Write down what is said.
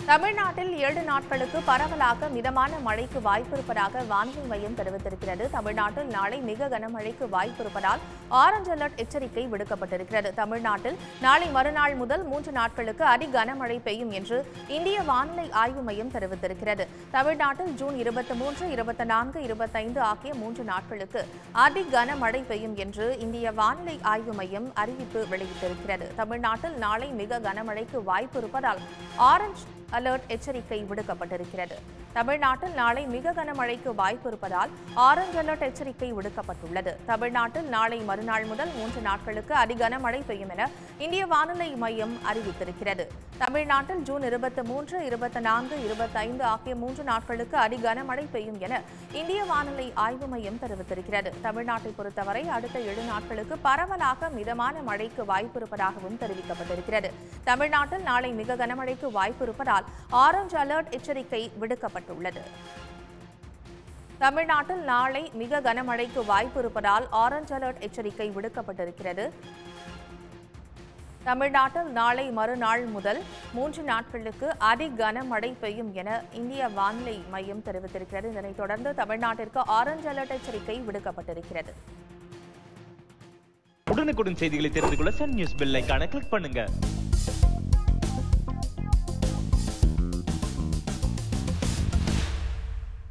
தமிழ்நாட்டில் ஏழு நாட்களுக்கு பரவலாக மிதமான மழைக்கு வாய்ப்பிருப்பதாக வானிலை மையம் தெரிவித்திருக்கிறது தமிழ்நாட்டில் நாளை மிக கனமழைக்கு வாய்ப்பிருப்பதால் ஆரஞ்ச் அலர்ட் எச்சரிக்கை விடுக்கப்பட்டிருக்கிறது தமிழ்நாட்டில் நாளை மறுநாள் முதல் மூன்று நாட்களுக்கு அதி கனமழை பெய்யும் என்று இந்திய வானிலை ஆய்வு மையம் தெரிவித்திருக்கிறது தமிழ்நாட்டில் ஜூன் இருபத்தி மூன்று இருபத்தி நான்கு இருபத்தைந்து ஆகிய மூன்று நாட்களுக்கு அதி கனமழை பெய்யும் என்று இந்திய வானிலை ஆய்வு மையம் அறிவிப்பு வெளியிட்டிருக்கிறது தமிழ்நாட்டில் நாளை மிக கனமழைக்கு வாய்ப்பு இருப்பதால் ஆரஞ்ச் அலர்ட் எச்சரிக்கை விடுக்கப்பட்டிருக்கிறது தமிழ்நாட்டில் நாளை மிக கனமழைக்கு வாய்ப்பு இருப்பதால் ஆரஞ்ச் அலர்ட் எச்சரிக்கை விடுக்கப்பட்டுள்ளது தமிழ்நாட்டில் நாளை மறுநாள் முதல் மூன்று நாட்களுக்கு அதி கனமழை பெய்யும் என இந்திய வானிலை மையம் அறிவித்திருக்கிறது தமிழ்நாட்டில் ஜூன் இருபத்தி மூன்று இருபத்தி நான்கு இருபத்தைந்து ஆகிய மூன்று நாட்களுக்கு அதி கனமழை பெய்யும் என இந்திய வானிலை ஆய்வு மையம் தெரிவித்திருக்கிறது தமிழ்நாட்டை பொறுத்தவரை அடுத்த ஏழு நாட்களுக்கு பரவலாக மிதமான மழைக்கு வாய்ப்பு இருப்பதாகவும் தெரிவிக்கப்பட்டிருக்கிறது தமிழ்நாட்டில் நாளை மிக கனமழைக்கு வாய்ப்பு இருப்பதால் ஆரஞ்ச் அலர்ட் எச்சரிக்கை விடுக்கப்பட்டுள்ளது தமிழ்நாட்டில் நாளை மிக கனமழைக்கு வாய்ப்பு இருப்பதால் ஆரஞ்ச் அலர்ட் எச்சரிக்கை விடுக்கப்பட்டிருக்கிறது தமிழ்நாட்டில் நாளை மறுநாள் முதல் மூன்று நாட்களுக்கு அதி கனமழை பெய்யும் என இந்திய வானிலை மையம் தெரிவித்திருக்கிறது இதனைத் தொடர்ந்து தமிழ்நாட்டிற்கு ஆரஞ்ச் அலர்ட் எச்சரிக்கை விடுக்கப்பட்டிருக்கிறது உடனுக்குடன் செய்திகளை தெரிந்து கொள்ள சன் நியூஸ் பெல் ஐகானை கிளிக் பண்ணுங்க